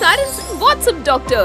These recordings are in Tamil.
parents WhatsApp doctor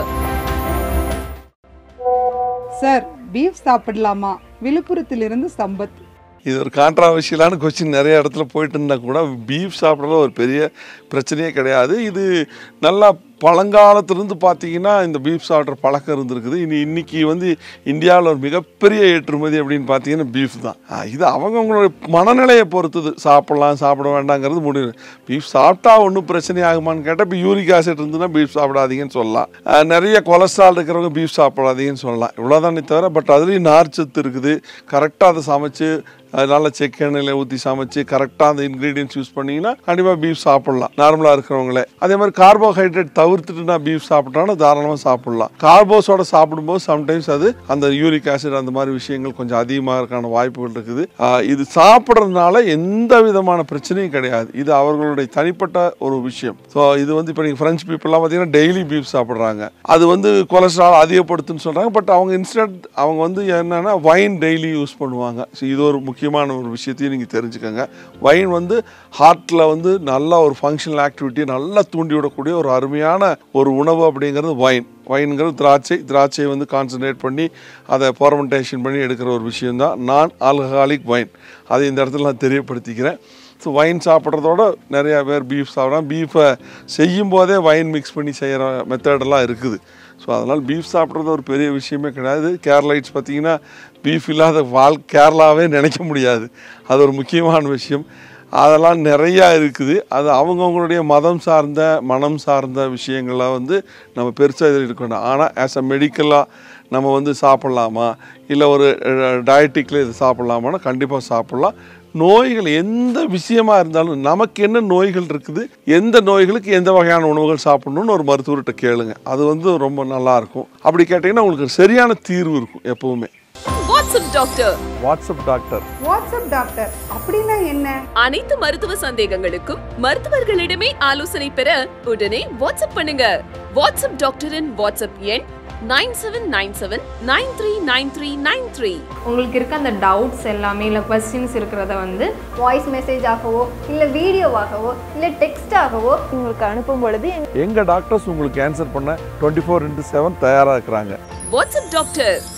sir beef சாப்பிடலாமா விழுப்புரத்திலிருந்து சம்பத் இது ஒரு கான்ட்ராவர்ஷியலான கொஸ்டின் நிறைய இடத்துல போயிட்டு இருந்தால் கூட பீஃப் சாப்பிட்றது ஒரு பெரிய பிரச்சனையே கிடையாது இது நல்லா பழங்காலத்திலிருந்து பார்த்தீங்கன்னா இந்த பீஃப் சாப்பிட்ற பழக்கம் இருந்திருக்குது இனி இன்னைக்கு வந்து இந்தியாவில் ஒரு மிகப்பெரிய ஏற்றுமதி அப்படின்னு பார்த்தீங்கன்னா பீஃப் தான் ஆ, இது அவங்கவுங்களோட மனநிலையை பொறுத்தது சாப்பிடலாம் சாப்பிட வேண்டாங்கிறது முடிவு பீஃப் சாப்பிட்டா ஒன்றும் பிரச்சனை ஆகுமான்னு கேட்டால் இப்போ யூரிக் ஆசிட் இருந்ததுன்னா பீஃப் சாப்பிடாதீங்கன்னு சொல்லலாம் ஆ, நிறைய கொலஸ்ட்ரால் இருக்கிறவங்க பீஃப் சாப்பிடாதீங்கன்னு சொல்லலாம் இவ்வளோதானே தவிர பட் அதுலேயும் நார்ச்சத்து இருக்குது கரெக்டாக அதை சமைச்சு அது நல்ல செக் எண்ணெயில் ஊற்றி சமைச்சு கரெக்டாக அந்த இன்க்ரீடியன்ஸ் யூஸ் பண்ணீங்கன்னா கண்டிப்பாக பீஃப் சாப்பிடலாம் நார்மலாக இருக்கிறவங்களே அதே மாதிரி கார்போஹைட்ரேட் தவிர்த்துட்டு நான் பீஃப் சாப்பிட்டாலும் தாராளமாக சாப்பிடலாம் கார்போஸோட சாப்பிடும்போது சம்டைம்ஸ் அது அந்த யூரிக் ஆசிட் அந்த மாதிரி விஷயங்கள் கொஞ்சம் அதிகமாக இருக்கான வாய்ப்புகள் இருக்குது ஆஹ் இது சாப்பிட்றதுனால எந்த விதமான பிரச்சனையும் கிடையாது இது அவர்களுடைய தனிப்பட்ட ஒரு விஷயம் ஸோ இது வந்து இப்போ நீங்கள் ஃப்ரெஞ்ச் பீப்புளெலாம் பார்த்தீங்கன்னா டெய்லி பீஃப் சாப்பிட்றாங்க அது வந்து கொலஸ்ட்ரால் அதிகப்படுத்துன்னு சொல்கிறாங்க பட் அவங்க இன்ஸ்டன்ட் அவங்க வந்து என்னென்னா வைன் டெய்லி யூஸ் பண்ணுவாங்க ஸோ இது ஒரு முக்கியமான ஒரு விஷயத்தையும் நீங்கள் தெரிஞ்சுக்கோங்க வைன் வந்து ஹார்ட்டில் வந்து நல்ல ஒரு ஃபங்க்ஷனல் ஆக்டிவிட்டியை நல்லா தூண்டி விடக்கூடிய ஒரு அருமையான ஒரு உணவு அப்படிங்கிறது வைன் வைன்கிறது திராட்சை திராட்சையை வந்து கான்சன்ட்ரேட் பண்ணி அதை ஃபர்மெண்டேஷன் பண்ணி எடுக்கிற ஒரு விஷயம்தான் நான் ஆல்கஹாலிக் வைன் அதை இந்த இடத்துல நான் தெரியப்படுத்திக்கிறேன் ஸோ வைன் சாப்பிட்றதோட நிறையா பேர் பீஃப் சாப்பிட்றாங்க பீஃபை செய்யும் போதே வைன் மிக்ஸ் பண்ணி செய்கிற மெத்தடெல்லாம் இருக்குது ஸோ அதனால் பீஃப் சாப்பிட்றது ஒரு பெரிய விஷயமே கிடையாது கேரளைட்ஸ் பார்த்தீங்கன்னா பீஃப் இல்லாத வாழ் கேரளாவே நினைக்க முடியாது அது ஒரு முக்கியமான விஷயம் அதெல்லாம் நிறையா இருக்குது அது அவங்கவுங்களுடைய மதம் சார்ந்த மனம் சார்ந்த விஷயங்களை வந்து நம்ம பெருசாக இதில் இருக்கணும் ஆனால் ஆஸ் அ மெடிக்கலாக நம்ம வந்து சாப்பிட்லாமா இல்லை ஒரு டயட்டிக்கில் இது சாப்பிட்லாமான்னா கண்டிப்பாக சாப்பிட்லாம் நோய்கள் எந்த விஷயமா இருந்தாலும் நமக்கு என்ன நோய்கள் இருக்குது எந்த நோய்களுக்கு எந்த வகையான உணவுகள் சாப்பிடணும்னு ஒரு மருத்துவர்கிட்ட கேளுங்க அது வந்து ரொம்ப நல்லா இருக்கும் அப்படி கேட்டிங்கன்னா உங்களுக்கு சரியான தீர்வு இருக்கும் எப்பவுமே WhatsApp doctor WhatsApp doctor WhatsApp doctor அப்படின்னா என்ன அனைத்து மருத்துவ சந்தேகங்களுக்கும் மருத்துவர்களிடமே ஆலோசனை பெற உடனே வாட்ஸ்அப் பண்ணுங்க வாட்ஸ்அப் டாக்டரின் வாட்ஸ்அப் எண் nine seven nine seven nine three nine three nine three உங்களுக்கு இருக்க அந்த டவுட்ஸ் எல்லாமே இல்லை கொஸ்டின்ஸ் இருக்கிறத வந்து வாய்ஸ் மெசேஜ் ஆகவோ இல்லை வீடியோவாகவோ இல்லை டெக்ஸ்டாகவோ உங்களுக்கு அனுப்பும் பொழுது எங்கள் டாக்டர்ஸ் உங்களுக்கு ஆன்சர் பண்ண டுவெண்ட்டி ஃபோர் இன்ட்டு செவன் தயாராக இருக்கிறாங்க வாட்ஸ்அப் டாக்டர்